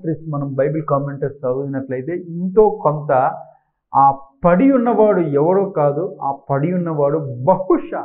commentaries మనం Bible commentaries చదివినట్లయితే ఎంతో కొంత ఆ పడి ఉన్నవాడు ఎవరో కాదు ఆ పడి ఉన్నవాడు బహుశా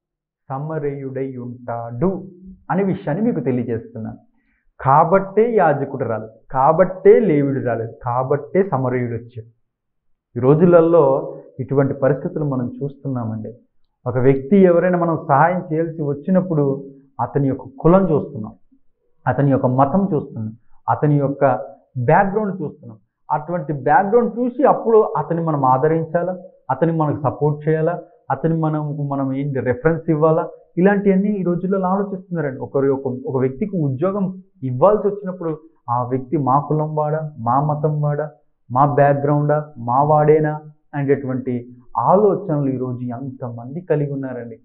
సమరయుడై ఉంటాడు అనే విషయాన్ని మీకు తెలియజేస్తున్నాను కాబట్టే యాజకుడు రాలేదు కాబట్టే లేవిడు రాలేదు కాబట్టే సమరయుడు వచ్చాడు ఈ రోజులలో ఇటువంటి పరిస్థితులు మనం చూస్తున్నామండి ఒక వ్యక్తి ఎవరైనా మనం సహాయం చేయాల్సి వచ్చినప్పుడు అతని యొక్క కులం చూస్తున్నాం అతని యొక్క మతం చూస్తున్నాం అతని యొక్క బ్యాక్గ్రౌండ్ చూస్తున్నాం అటువంటి బ్యాక్గ్రౌండ్ చూసి అప్పుడు అతన్ని మనం ఆదరించాలా అతని మనకు సపోర్ట్ చేయాలా అతని మనం మనం ఏంటి రెఫరెన్స్ ఇవ్వాలా ఇలాంటివన్నీ ఈ రోజుల్లో ఆలోచిస్తున్నారండి ఒకరి ఒక ఒక వ్యక్తికి ఉద్యోగం ఇవ్వాల్సి వచ్చినప్పుడు ఆ వ్యక్తి మా కులం వాడా మా మతం వాడా మా బ్యాక్గ్రౌండా మా వాడేనా అనేటటువంటి ఆలోచనలు ఈరోజు ఎంతమంది కలిగి ఉన్నారండి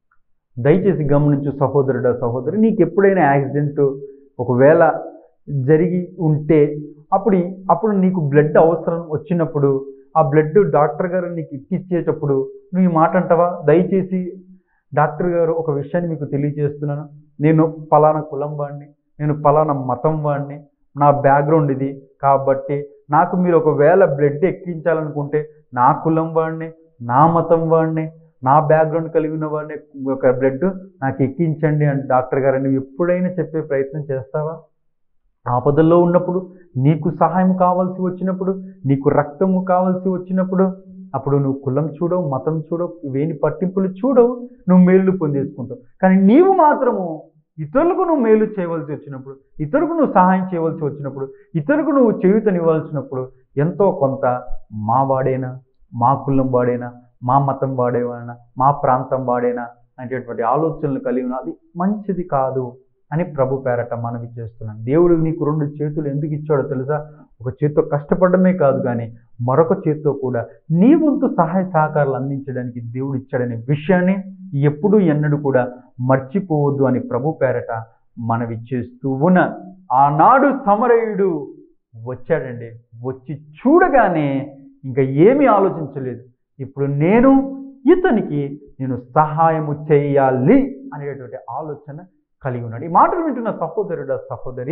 దయచేసి గమనించు సహోదరుడా సహోదరి నీకు ఎప్పుడైనా యాక్సిడెంట్ ఒకవేళ జరిగి ఉంటే అప్పుడు అప్పుడు నీకు బ్లడ్ అవసరం వచ్చినప్పుడు ఆ బ్లడ్ డాక్టర్ గారు నీకు ఇచ్చేటప్పుడు నువ్వు ఈ మాట అంటావా దయచేసి డాక్టర్ గారు ఒక విషయాన్ని మీకు తెలియజేస్తున్నాను నేను పలానా కులం వాడిని నేను పలానా మతం వాడిని నా బ్యాక్గ్రౌండ్ ఇది కాబట్టి నాకు మీరు ఒకవేళ బ్లడ్ ఎక్కించాలనుకుంటే నా కులం వాడిని నా మతం వాడిని నా బ్యాక్గ్రౌండ్ కలిగి ఉన్న వాడిని ఒక బ్లడ్ నాకు ఎక్కించండి అని డాక్టర్ గారు నువ్వు ఎప్పుడైనా చెప్పే ప్రయత్నం చేస్తావా ఆపదల్లో ఉన్నప్పుడు నీకు సహాయం కావాల్సి వచ్చినప్పుడు నీకు రక్తము కావాల్సి వచ్చినప్పుడు అప్పుడు నువ్వు కులం చూడవు మతం చూడవు ఇవేని పట్టింపులు చూడవు నువ్వు మేలు పొందేసుకుంటావు కానీ నీవు మాత్రము ఇతరులకు నువ్వు మేలు చేయవలసి వచ్చినప్పుడు ఇతరులకు నువ్వు సహాయం చేయవలసి వచ్చినప్పుడు ఇతరులకు నువ్వు చేయుతనివ్వాల్సినప్పుడు ఎంతో కొంత మా వాడేనా మా కులం వాడేనా మా మతం వాడేనా మా ప్రాంతం వాడేనా అనేటటువంటి ఆలోచనలు కలిగి ఉన్న అది మంచిది కాదు అని ప్రభు పేరట మనవి చేస్తున్నాను దేవుడు నీకు రెండు చేతులు ఎందుకు ఇచ్చాడో తెలుసా ఒక చేత్తో కష్టపడమే కాదు కానీ మరొక చేత్తో కూడా నీ వంతు సహాయ సహకారాలు అందించడానికి దేవుడు ఇచ్చాడనే విషయాన్ని ఎప్పుడూ ఎన్నడూ కూడా మర్చిపోవద్దు అని ప్రభు పేరట మనవి చేస్తూ ఉన్న ఆనాడు సమరయుడు వచ్చాడండి వచ్చి చూడగానే ఇంకా ఏమీ ఆలోచించలేదు ఇప్పుడు నేను ఇతనికి నేను సహాయము చేయాలి అనేటువంటి ఆలోచన కలిగి ఉన్నాడు ఈ మాటలు వింటున్న సహోదరుడ సహోదరి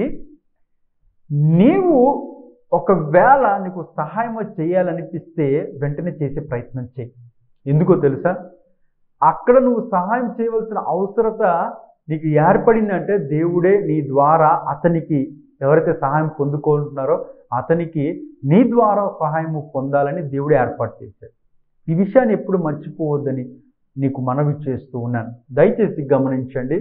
నీవు ఒకవేళ నీకు సహాయం చేయాలనిపిస్తే వెంటనే చేసే ప్రయత్నం చేయి ఎందుకో తెలుసా అక్కడ నువ్వు సహాయం చేయవలసిన అవసరత నీకు ఏర్పడిందంటే దేవుడే నీ ద్వారా అతనికి ఎవరైతే సహాయం పొందుకుంటున్నారో అతనికి నీ ద్వారా సహాయం పొందాలని దేవుడే ఏర్పాటు చేశాడు ఈ విషయాన్ని ఎప్పుడు మర్చిపోవద్దని నీకు మనవి చేస్తూ ఉన్నాను దయచేసి గమనించండి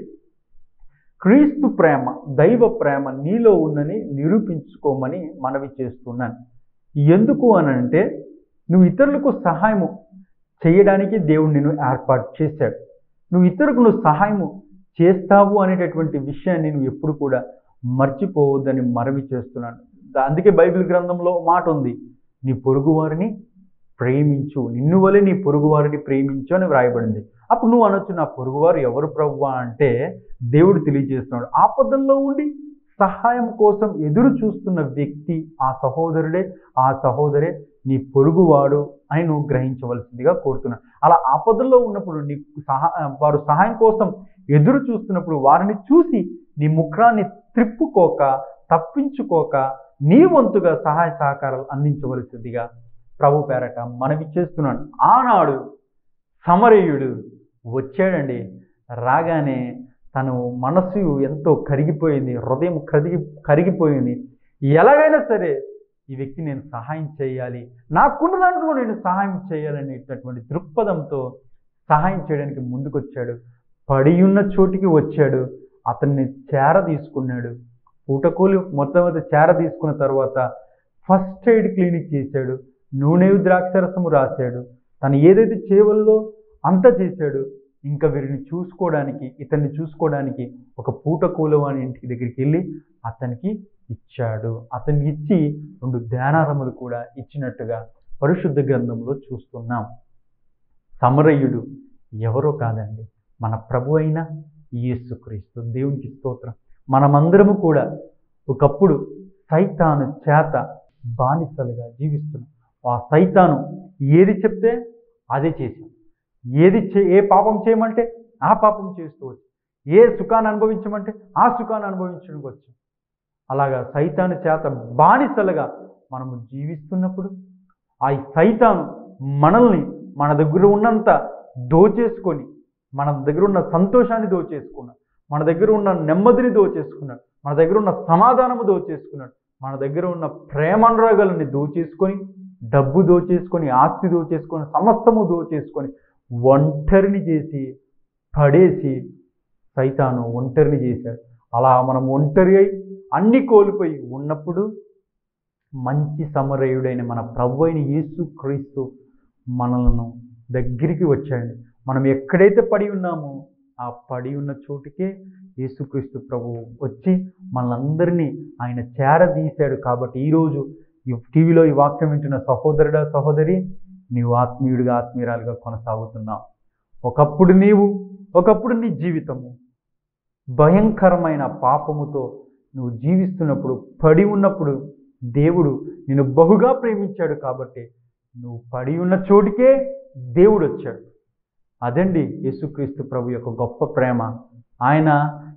క్రీస్తు ప్రేమ దైవ ప్రేమ నీలో ఉందని నిరూపించుకోమని మనవి చేస్తున్నాను ఎందుకు అని అంటే నువ్వు ఇతరులకు సహాయము చేయడానికి దేవుడు నిన్ను ఏర్పాటు చేశాడు నువ్వు ఇతరులకు నువ్వు సహాయము చేస్తావు అనేటటువంటి విషయాన్ని నువ్వు ఎప్పుడు కూడా మర్చిపోవద్దని మనవి చేస్తున్నాను దా- అందుకే బైబిల్ గ్రంథంలో మాట ఉంది నీ పొరుగువారిని ప్రేమించు నిన్ను వలె నీ పొరుగువారిని ప్రేమించు అని వ్రాయబడింది అప్పుడు నువ్వు అనొచ్చు నా పొరుగువారు ఎవరు ప్రభువా అంటే దేవుడు తెలియజేస్తున్నాడు ఆపదల్లో ఉండి సహాయం కోసం ఎదురు చూస్తున్న వ్యక్తి ఆ సహోదరుడే ఆ సహోదరే నీ పొరుగువాడు అని నువ్వు గ్రహించవలసిందిగా కోరుతున్నాను అలా ఆపదల్లో ఉన్నప్పుడు నీ సహా వారు సహాయం కోసం ఎదురు చూస్తున్నప్పుడు వారిని చూసి నీ ముఖాన్ని త్రిప్పుకోక తప్పించుకోక నీ వంతుగా సహాయ సహకారాలు అందించవలసిందిగా ప్రభు పేరట మనవి చేస్తున్నాను ఆనాడు సమరయుడు వచ్చాడండి రాగానే తను మనసు ఎంతో కరిగిపోయింది హృదయం కరిగి కరిగిపోయింది ఎలాగైనా సరే ఈ వ్యక్తి నేను సహాయం చేయాలి నాకున్న దాంట్లో నేను సహాయం చేయాలనేటటువంటి దృక్పథంతో సహాయం చేయడానికి ముందుకొచ్చాడు పడి ఉన్న చోటికి వచ్చాడు అతన్ని చేర తీసుకున్నాడు పూటకూలి మొత్తం మీద చేర తీసుకున్న తర్వాత ఫస్ట్ ఎయిడ్ క్లినిక్ చేశాడు నూనె ద్రాక్షరసము రాశాడు తను ఏదైతే చేయవల్లో అంతా చేశాడు ఇంకా వీరిని చూసుకోవడానికి ఇతన్ని చూసుకోవడానికి ఒక పూట కూలవాని ఇంటికి దగ్గరికి వెళ్ళి అతనికి ఇచ్చాడు అతన్ని ఇచ్చి రెండు ధ్యానారములు కూడా ఇచ్చినట్టుగా పరిశుద్ధ గ్రంథంలో చూస్తున్నాం సమరయుడు ఎవరో కాదండి మన ప్రభు అయిన యేసుక్రీస్తు దేవునికి స్తోత్రం మనమందరము కూడా ఒకప్పుడు సైతాను చేత బానిసలుగా జీవిస్తున్నాం ఆ సైతాను ఏది చెప్తే అదే చేసాం ఏది చే ఏ పాపం చేయమంటే ఆ పాపం చేస్తూ వచ్చాం ఏ సుఖాన్ని అనుభవించమంటే ఆ సుఖాన్ని అనుభవించడానికి వచ్చాం అలాగా సైతాను చేత బానిసలుగా మనము జీవిస్తున్నప్పుడు ఆ సైతాను మనల్ని మన దగ్గర ఉన్నంత దోచేసుకొని మన దగ్గర ఉన్న సంతోషాన్ని దోచేసుకున్నాడు మన దగ్గర ఉన్న నెమ్మదిని దోచేసుకున్నాడు మన దగ్గర ఉన్న సమాధానము దోచేసుకున్నాడు మన దగ్గర ఉన్న ప్రేమానురాగాలని దోచేసుకొని డబ్బు దోచేసుకొని ఆస్తి దోచేసుకొని సమస్తము దోచేసుకొని ఒంటరిని చేసి పడేసి సైతాను ఒంటరిని చేశాడు అలా మనం ఒంటరి అయి అన్ని కోల్పోయి ఉన్నప్పుడు మంచి సమరయుడైన మన ప్రభు అయిన యేసు క్రీస్తు మనలను దగ్గరికి వచ్చాడండి మనం ఎక్కడైతే పడి ఉన్నామో ఆ పడి ఉన్న చోటుకే యేసుక్రీస్తు ప్రభు వచ్చి మనందరినీ ఆయన చేరదీశాడు కాబట్టి ఈరోజు ఈ టీవీలో ఈ వాక్యం వింటున్న సహోదరుడా సహోదరి నీవు ఆత్మీయుడిగా ఆత్మీయురాలుగా కొనసాగుతున్నావు ఒకప్పుడు నీవు ఒకప్పుడు నీ జీవితము భయంకరమైన పాపముతో నువ్వు జీవిస్తున్నప్పుడు పడి ఉన్నప్పుడు దేవుడు నిన్ను బహుగా ప్రేమించాడు కాబట్టి నువ్వు పడి ఉన్న చోటికే దేవుడు వచ్చాడు అదండి యేసుక్రీస్తు ప్రభు యొక్క గొప్ప ప్రేమ ఆయన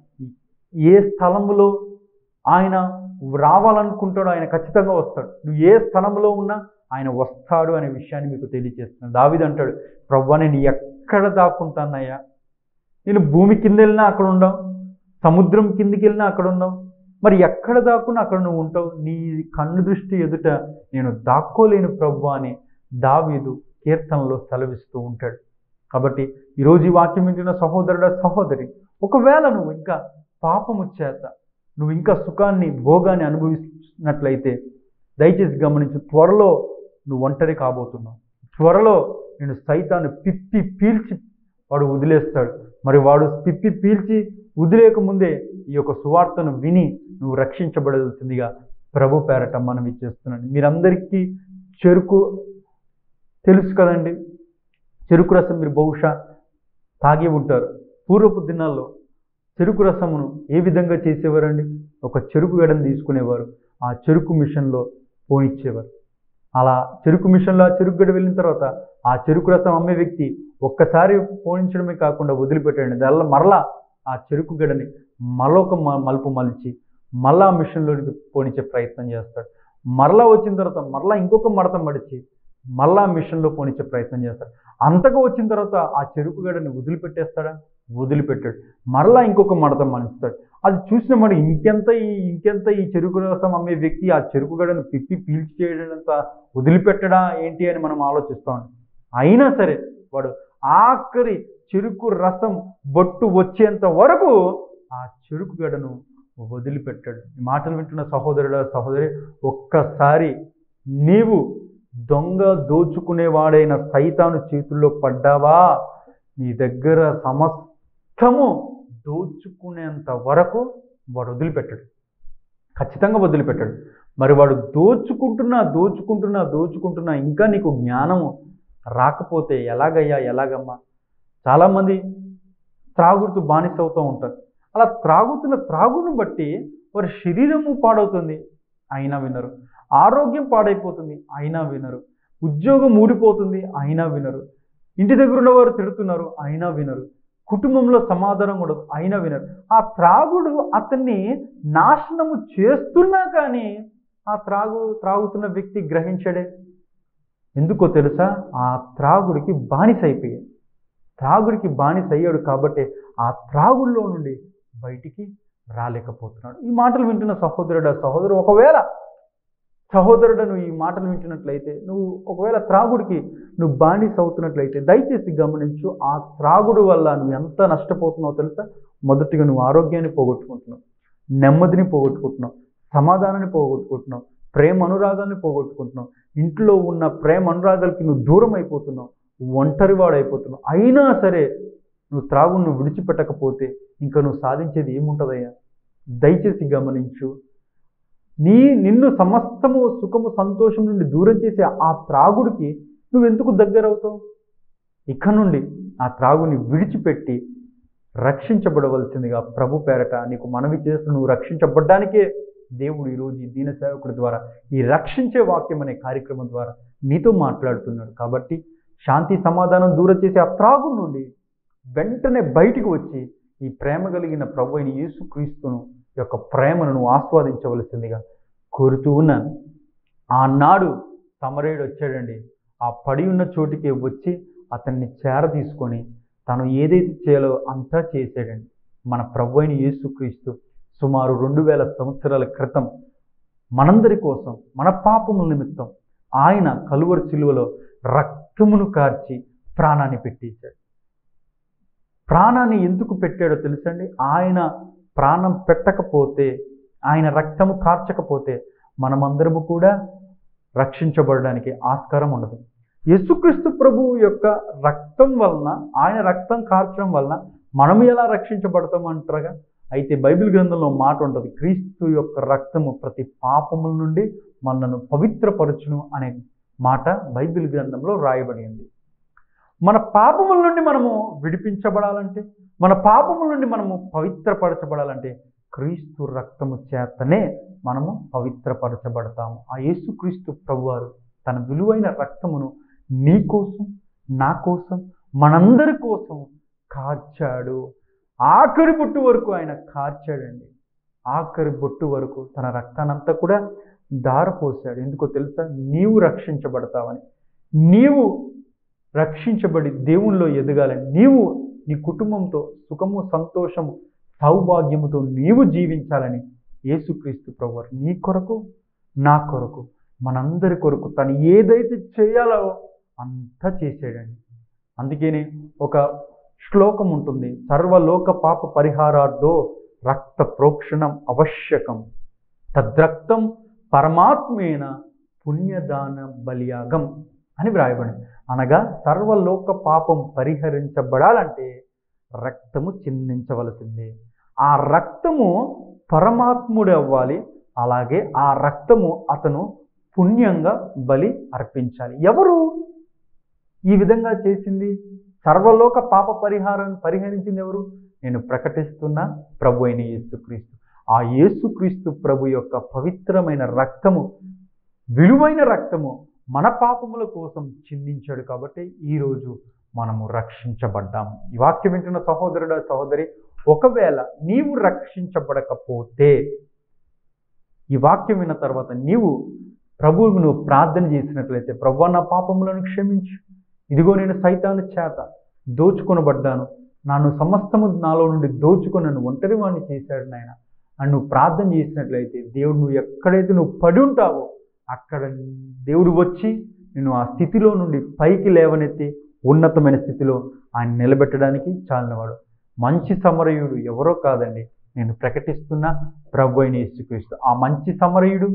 ఏ స్థలములో ఆయన రావాలనుకుంటాడో ఆయన ఖచ్చితంగా వస్తాడు నువ్వు ఏ స్థలంలో ఉన్నా ఆయన వస్తాడు అనే విషయాన్ని మీకు తెలియజేస్తున్నాడు దావిది అంటాడు ప్రభు నేను ఎక్కడ దాక్కుంటానయ్యా నేను భూమి కింద వెళ్ళినా అక్కడ ఉండవు సముద్రం కిందికి వెళ్ళినా అక్కడ ఉండవు మరి ఎక్కడ దాక్కున్నా అక్కడ నువ్వు ఉంటావు నీ కన్ను దృష్టి ఎదుట నేను దాక్కోలేను ప్రభు అని దావీదు కీర్తనలో సెలవిస్తూ ఉంటాడు కాబట్టి ఈరోజు ఈ వాక్యం వింటున్న సహోదరుడ సహోదరి ఒకవేళ నువ్వు ఇంకా పాపము చేత నువ్వు ఇంకా సుఖాన్ని భోగాన్ని అనుభవిస్తున్నట్లయితే దయచేసి గమనించు త్వరలో నువ్వు ఒంటరి కాబోతున్నావు త్వరలో నేను సైతాన్ని పిప్పి పీల్చి వాడు వదిలేస్తాడు మరి వాడు పిప్పి పీల్చి వదిలేక ముందే ఈ యొక్క సువార్తను విని నువ్వు రక్షించబడాల్సిందిగా ప్రభు పేరట మనం ఇచ్చేస్తున్నాను మీరందరికీ చెరుకు తెలుసు కదండి చెరుకు రసం మీరు బహుశా తాగి ఉంటారు పూర్వపు దినాల్లో చెరుకు రసమును ఏ విధంగా చేసేవారండి ఒక చెరుకు గడని తీసుకునేవారు ఆ చెరుకు మిషన్లో పోనిచ్చేవారు అలా చెరుకు మిషన్లో ఆ చెరుకు గడ వెళ్ళిన తర్వాత ఆ చెరుకు రసం అమ్మే వ్యక్తి ఒక్కసారి పోనించడమే కాకుండా వదిలిపెట్టాడు దానిలో మరలా ఆ చెరుకు గడని మరొక మ- మలుపు మలిచి మళ్ళా ఆ మిషన్లోనికి పోనిచ్చే ప్రయత్నం చేస్తాడు మరలా వచ్చిన తర్వాత మరలా ఇంకొక మడత మడిచి మళ్ళా ఆ మిషన్లో పోనిచ్చే ప్రయత్నం చేస్తాడు అంతగా వచ్చిన తర్వాత ఆ చెరుకు గడని వదిలిపెట్టేస్తాడా వదిలిపెట్టాడు మరలా ఇంకొక మడత మలుస్తాడు అది చూసిన మరి ఇంకెంత ఈ ఇంకెంత ఈ చెరుకు రసం అమ్మే వ్యక్తి ఆ చెరుకు గడను పిప్పి పీల్చి చేయడంత వదిలిపెట్టడా ఏంటి అని మనం ఆలోచిస్తూ ఉంటాం అయినా సరే వాడు ఆఖరి చెరుకు రసం బొట్టు వచ్చేంత వరకు ఆ చెరుకు గడను వదిలిపెట్టాడు ఈ మాటలు వింటున్న సహోదరుడ సహోదరి ఒక్కసారి నీవు దొంగ దోచుకునేవాడైన సైతాను చేతుల్లో పడ్డావా నీ దగ్గర సమస్తము దోచుకునేంత వరకు వాడు వదిలిపెట్టాడు ఖచ్చితంగా వదిలిపెట్టాడు మరి వాడు దోచుకుంటున్నా దోచుకుంటున్నా దోచుకుంటున్నా ఇంకా నీకు జ్ఞానము రాకపోతే ఎలాగయ్యా ఎలాగమ్మా చాలామంది త్రాగుడుతూ బానిస అవుతూ ఉంటారు అలా త్రాగుతున్న త్రాగును బట్టి వారి శరీరము పాడవుతుంది అయినా వినరు ఆరోగ్యం పాడైపోతుంది అయినా వినరు ఉద్యోగం ఊడిపోతుంది అయినా వినరు ఇంటి దగ్గర ఉన్నవారు తిడుతున్నారు అయినా వినరు కుటుంబంలో సమాధానం కూడా అయినా వినరు ఆ త్రాగుడు అతన్ని నాశనము చేస్తున్నా కానీ ఆ త్రాగు త్రాగుతున్న వ్యక్తి గ్రహించడే ఎందుకో తెలుసా ఆ త్రాగుడికి బానిస అయిపోయాడు త్రాగుడికి బానిస అయ్యాడు కాబట్టి ఆ త్రాగుల్లో నుండి బయటికి రాలేకపోతున్నాడు ఈ మాటలు వింటున్న సహోదరుడు సహోదరు ఒకవేళ సహోదరుడు నువ్వు ఈ మాటలు వింటున్నట్లయితే నువ్వు ఒకవేళ త్రాగుడికి నువ్వు బానిస అవుతున్నట్లయితే దయచేసి గమనించు ఆ త్రాగుడు వల్ల నువ్వు ఎంత నష్టపోతున్నావో తెలుసా మొదటిగా నువ్వు ఆరోగ్యాన్ని పోగొట్టుకుంటున్నావు నెమ్మదిని పోగొట్టుకుంటున్నావు సమాధానాన్ని పోగొట్టుకుంటున్నావు ప్రేమ అనురాగాల్ని పోగొట్టుకుంటున్నావు ఇంట్లో ఉన్న ప్రేమ అనురాగాలకి నువ్వు దూరం అయిపోతున్నావు ఒంటరివాడు అయిపోతున్నావు అయినా సరే నువ్వు త్రాగుడు నువ్వు విడిచిపెట్టకపోతే ఇంకా నువ్వు సాధించేది ఏముంటుందయ్యా దయచేసి గమనించు నీ నిన్ను సమస్తము సుఖము సంతోషం నుండి దూరం చేసే ఆ త్రాగుడికి నువ్వెందుకు దగ్గర అవుతావు ఇక నుండి ఆ త్రాగుని విడిచిపెట్టి రక్షించబడవలసిందిగా ప్రభు పేరట నీకు మనవి చేస్తూ నువ్వు రక్షించబడ్డానికే దేవుడు ఈరోజు ఈ దీన సేవకుడి ద్వారా ఈ రక్షించే వాక్యం అనే కార్యక్రమం ద్వారా నీతో మాట్లాడుతున్నాడు కాబట్టి శాంతి సమాధానం దూరం చేసే ఆ త్రాగు నుండి వెంటనే బయటికి వచ్చి ఈ ప్రేమ కలిగిన ప్రభు అయిన యేసుక్రీస్తును యొక్క ప్రేమను నువ్వు ఆస్వాదించవలసిందిగా కోరుతూ ఉన్నాను ఆనాడు సమరేయుడు వచ్చాడండి ఆ పడి ఉన్న చోటికి వచ్చి అతన్ని చేర తీసుకొని తను ఏదైతే చేయాలో అంతా చేశాడండి మన ప్రభు అయిన యేసుక్రీస్తు సుమారు రెండు వేల సంవత్సరాల క్రితం మనందరి కోసం మన పాపముల నిమిత్తం ఆయన కలువరి శిలువలో రక్తమును కార్చి ప్రాణాన్ని పెట్టేశాడు ప్రాణాన్ని ఎందుకు పెట్టాడో తెలుసండి ఆయన ప్రాణం పెట్టకపోతే ఆయన రక్తము కార్చకపోతే మనమందరము కూడా రక్షించబడడానికి ఆస్కారం ఉండదు యేసుక్రీస్తు ప్రభువు యొక్క రక్తం వలన ఆయన రక్తం కార్చడం వలన మనం ఎలా రక్షించబడతాం అంటారుగా అయితే బైబిల్ గ్రంథంలో మాట ఉంటుంది క్రీస్తు యొక్క రక్తము ప్రతి పాపముల నుండి మనలను పవిత్రపరచును అనే మాట బైబిల్ గ్రంథంలో రాయబడి ఉంది మన పాపముల నుండి మనము విడిపించబడాలంటే మన పాపముల నుండి మనము పవిత్రపరచబడాలంటే క్రీస్తు రక్తము చేతనే మనము పవిత్రపరచబడతాము ఆ యేసుక్రీస్తు ప్రభువారు తన విలువైన రక్తమును నీ కోసం నా కోసం మనందరి కోసం కార్చాడు ఆఖరి బొట్టు వరకు ఆయన కార్చాడండి ఆఖరి బొట్టు వరకు తన రక్తానంతా కూడా దారపోసాడు ఎందుకో తెలుసా నీవు రక్షించబడతావని నీవు రక్షించబడి దేవునిలో ఎదగాలని నీవు నీ కుటుంబంతో సుఖము సంతోషము సౌభాగ్యముతో నీవు జీవించాలని యేసుక్రీస్తు ప్రభు నీ కొరకు నా కొరకు మనందరి కొరకు తను ఏదైతే చేయాలో అంతా చేసాడండి అందుకని ఒక శ్లోకం ఉంటుంది సర్వలోక పాప పరిహారార్థో రక్త ప్రోక్షణం అవశ్యకం తద్రక్తం పరమాత్మేన పుణ్యదాన బలియాగం అని వ్రాయబడింది అనగా సర్వలోక పాపం పరిహరించబడాలంటే రక్తము చిందించవలసిందే ఆ రక్తము పరమాత్ముడు అవ్వాలి అలాగే ఆ రక్తము అతను పుణ్యంగా బలి అర్పించాలి ఎవరు ఈ విధంగా చేసింది సర్వలోక పాప పరిహారం పరిహరించింది ఎవరు నేను ప్రకటిస్తున్న ప్రభు అయిన యేసుక్రీస్తు ఆ యేసుక్రీస్తు ప్రభు యొక్క పవిత్రమైన రక్తము విలువైన రక్తము మన పాపముల కోసం చిందించాడు కాబట్టి ఈరోజు మనము రక్షించబడ్డాము ఈ వాక్యం వింటున్న సహోదరుడ సహోదరి ఒకవేళ నీవు రక్షించబడకపోతే ఈ వాక్యం విన్న తర్వాత నీవు ప్రభువుకు నువ్వు ప్రార్థన చేసినట్లయితే ప్రభు నా పాపములను క్షమించు ఇదిగో నేను సైతాను చేత దోచుకొనబడ్డాను నన్ను సమస్తము నాలో నుండి దోచుకొని నన్ను ఒంటరి వాడిని చేశాడు నాయన అని నువ్వు ప్రార్థన చేసినట్లయితే దేవుడు నువ్వు ఎక్కడైతే నువ్వు పడి ఉంటావో అక్కడ దేవుడు వచ్చి నేను ఆ స్థితిలో నుండి పైకి లేవనెత్తి ఉన్నతమైన స్థితిలో ఆయన నిలబెట్టడానికి చాలినవాడు మంచి సమరయుడు ఎవరో కాదండి నేను ప్రకటిస్తున్న ప్రభు అయిన యేసుక్రీస్తు ఆ మంచి సమరయుడు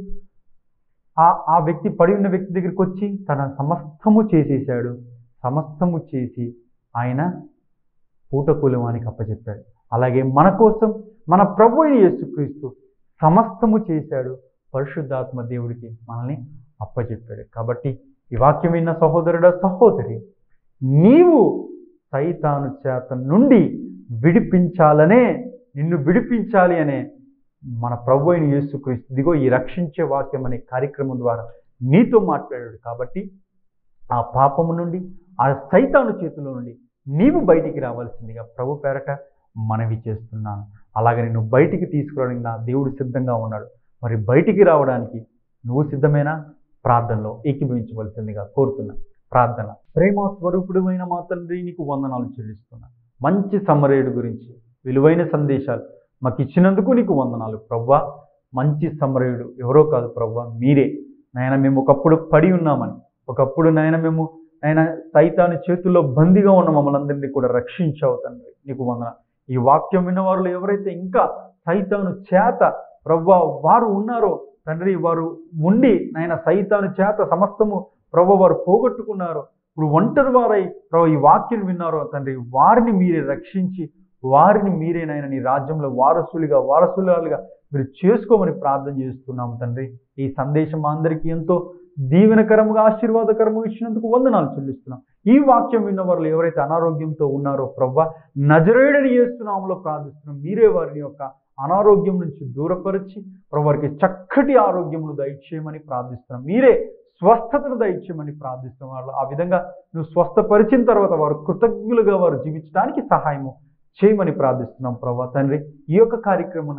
ఆ ఆ వ్యక్తి పడి ఉన్న వ్యక్తి దగ్గరికి వచ్చి తన సమస్తము చేసేసాడు సమస్తము చేసి ఆయన పూటకూలవానికి అప్పచెప్పాడు అలాగే మన కోసం మన ప్రభు అయిన యేసుక్రీస్తు సమస్తము చేశాడు పరిశుద్ధాత్మ దేవుడికి మనల్ని అప్పచెప్పాడు కాబట్టి ఈ వాక్యం విన్న సహోదరుడ సహోదరి నీవు సైతాను చేత నుండి విడిపించాలనే నిన్ను విడిపించాలి అనే మన ప్రభు అయిన యేసుక్రీస్తు ఇదిగో ఈ రక్షించే వాక్యం అనే కార్యక్రమం ద్వారా నీతో మాట్లాడాడు కాబట్టి ఆ పాపము నుండి ఆ సైతాను చేతిలో నుండి నీవు బయటికి రావాల్సిందిగా ప్రభు పేరట మనవి చేస్తున్నాను అలాగే నేను బయటికి తీసుకురావడానికి నా దేవుడు సిద్ధంగా ఉన్నాడు మరి బయటికి రావడానికి నువ్వు సిద్ధమేనా ప్రార్థనలో ఏకీభవించవలసిందిగా కోరుతున్నా ప్రార్థన ప్రేమ స్వరూపుడుమైన మా తండ్రి నీకు వందనాలు చెల్లిస్తున్నా మంచి సమరేయుడు గురించి విలువైన సందేశాలు మాకు ఇచ్చినందుకు నీకు వందనాలు ప్రవ్వా మంచి సమరయుడు ఎవరో కాదు ప్రవ్వా మీరే నాయన మేము ఒకప్పుడు పడి ఉన్నామని ఒకప్పుడు నాయన మేము నాయన సైతాన్ని చేతుల్లో బందీగా ఉన్న మమ్మల్ని అందరినీ కూడా రక్షించావు తండ్రి నీకు వందన ఈ వాక్యం విన్నవారు ఎవరైతే ఇంకా సైతాను చేత ప్రవ్వా వారు ఉన్నారో తండ్రి వారు ఉండి నాయన సైతాను చేత సమస్తము ప్రభు వారు పోగొట్టుకున్నారో ఇప్పుడు ఒంటరి వారై ప్రభు ఈ వాక్యం విన్నారో తండ్రి వారిని మీరే రక్షించి వారిని మీరే నాయన నీ రాజ్యంలో వారసులుగా వారసులుగా మీరు చేసుకోమని ప్రార్థన చేస్తున్నాము తండ్రి ఈ సందేశం మా అందరికీ ఎంతో దీవెనకరముగా ఆశీర్వాదకరముగా ఇచ్చినందుకు వందనాలు చెల్లిస్తున్నాం ఈ వాక్యం విన్న వారు ఎవరైతే అనారోగ్యంతో ఉన్నారో ప్రవ్వ నజరేడని చేస్తున్నాములో ప్రార్థిస్తున్నాం మీరే వారిని యొక్క అనారోగ్యం నుంచి దూరపరిచి ప్రభు వారికి చక్కటి ఆరోగ్యమును దయచేయమని ప్రార్థిస్తున్నాం మీరే స్వస్థతను దయచేయమని ప్రార్థిస్తున్నాం వాళ్ళు ఆ విధంగా నువ్వు స్వస్థపరిచిన తర్వాత వారు కృతజ్ఞులుగా వారు జీవించడానికి సహాయము చేయమని ప్రార్థిస్తున్నాం ప్రభా తండ్రి ఈ యొక్క కార్యక్రమం ఆయన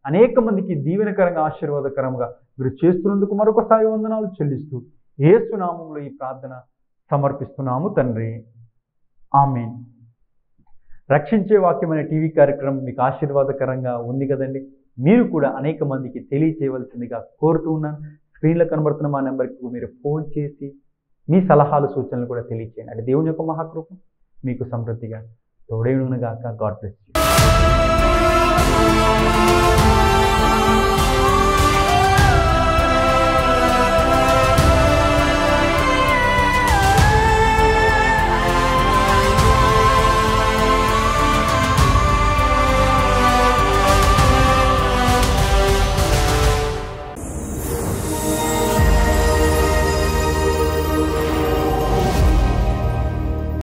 అనేక మందికి దీవెనకరంగా ఆశీర్వాదకరంగా మీరు చేస్తున్నందుకు మరొకసారి వందనాలు చెల్లిస్తూ ఏసునామంలో ఈ ప్రార్థన సమర్పిస్తున్నాము తండ్రి ఆమెన్ రక్షించే వాక్యం అనే టీవీ కార్యక్రమం మీకు ఆశీర్వాదకరంగా ఉంది కదండి మీరు కూడా అనేక మందికి తెలియచేయవలసిందిగా కోరుతూ ఉన్నాను స్క్రీన్లో కనబడుతున్న మా నెంబర్కి మీరు ఫోన్ చేసి మీ సలహాలు సూచనలు కూడా తెలియచేయండి అంటే దేవుని యొక్క మహాకృపం మీకు సమృద్ధిగా తోడేనుగాక గాడ్ బ్లెస్ యూ